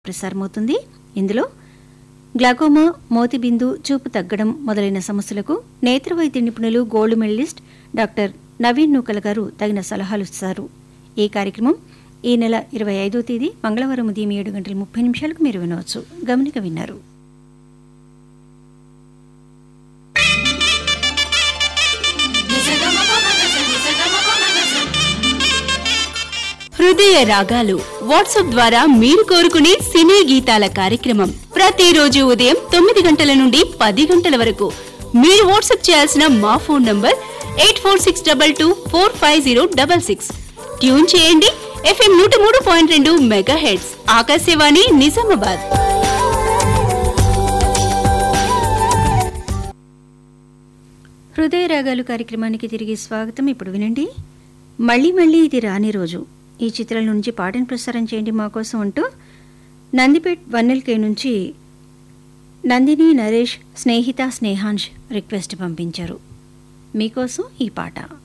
ప్రసారమవుతుంది ఇందులో గ్లాకోమా మోతిబిందు చూపు తగ్గడం మొదలైన సమస్యలకు నేత్ర వైద్య నిపుణులు gold medalist doctor Naveen Nookala గారు తగిన సలహాలు ఇస్తారు ఈ కార్యక్రమం ఈ నెల ఇరవై ఐదో తేదీ మంగళవారం ఉదయం ఏడు గంటల ముప్పై నిమిషాలకు మీరు వినవచ్చు గమనిక విన్నారు హృదయ రాగాలు వాట్సాప్ ద్వారా మీరు కోరుకునే సినీ గీతాల కార్యక్రమం ప్రతిరోజు ఉదయం తొమ్మిది గంటల నుండి పది గంటల వరకు మీరు వాట్సాప్ చేయాల్సిన మా phone number eight four six double two four five zero double six tune చేయండి ఎఫ్ఎం నూట మూడు పాయింట్ రెండు మెగా హెడ్స్ ఆకాశవాణి నిజామాబాద్ హృదయ రాగాలు కార్యక్రమానికి తిరిగి స్వాగతం ఇప్పుడు వినండి మళ్ళీ మళ్ళీ ఇది రాని రోజు ఈ చిత్రం నుంచి పాటను ప్రసారం చేయండి మా కోసం అంటూ నందిపేట్ వన్నెల్కే నుంచి నందిని నరేష్ స్నేహిత స్నేహాంష్ రిక్వెస్ట్ పంపించారు మీకోసం ఈ పాట